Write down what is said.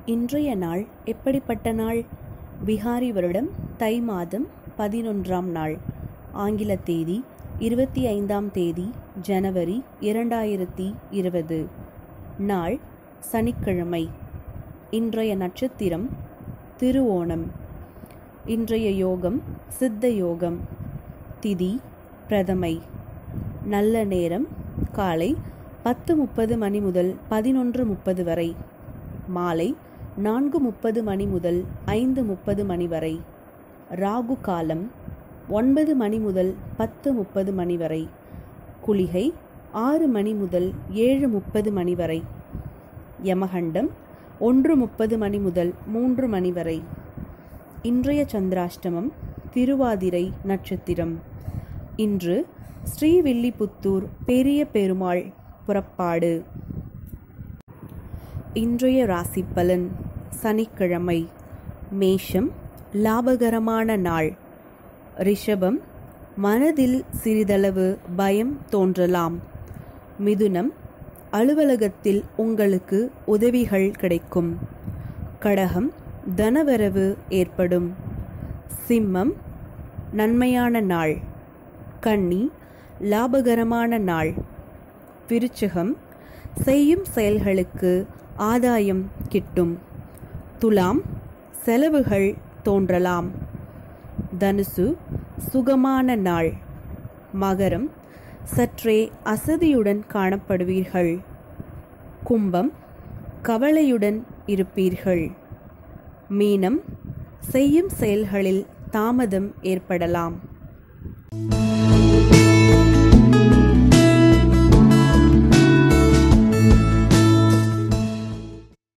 இன்றைய நாள் எப்படிப்பட்ட நாள் விகாரி வருடம் தை மாதம் பதினொன்றாம் நாள் ஆங்கில தேதி இருபத்தி ஐந்தாம் தேதி ஜனவரி இரண்டாயிரத்தி இருபது நாள் சனிக்கிழமை இன்றைய நட்சத்திரம் திருவோணம் இன்றைய யோகம் சித்த யோகம் திதி பிரதமை நல்ல நேரம் காலை பத்து முப்பது மணி முதல் பதினொன்று முப்பது வரை மாலை நான்கு முப்பது மணி முதல் ஐந்து முப்பது மணி வரை ராகு காலம் ஒன்பது மணி முதல் பத்து முப்பது மணி வரை குளிகை ஆறு மணி முதல் ஏழு முப்பது மணி வரை யமகண்டம் ஒன்று முப்பது மணி முதல் மூன்று மணி வரை இன்றைய சந்திராஷ்டமம் திருவாதிரை நட்சத்திரம் இன்று ஸ்ரீவில்லிபுத்தூர் பெரிய பெருமாள் புறப்பாடு இன்றைய ராசி பலன் சனிக்கிழமை மேஷம் லாபகரமான நாள் ரிஷபம் மனதில் சிறிதளவு பயம் தோன்றலாம் மிதுனம் அலுவலகத்தில் உங்களுக்கு உதவிகள் கிடைக்கும் கடகம் தனவரவு ஏற்படும் சிம்மம் நன்மையான நாள் கன்னி லாபகரமான நாள் விருச்சகம் செய்யும் செயல்களுக்கு ஆதாயம் கிட்டும் துலாம் செலவுகள் தோன்றலாம் தனுசு சுகமான நாள் மகரம் சற்றே அசதியுடன் காணப்படுவீர்கள் கும்பம் கவலையுடன் இருப்பீர்கள் மீனம் செய்யும் செயல்களில் தாமதம் ஏற்படலாம்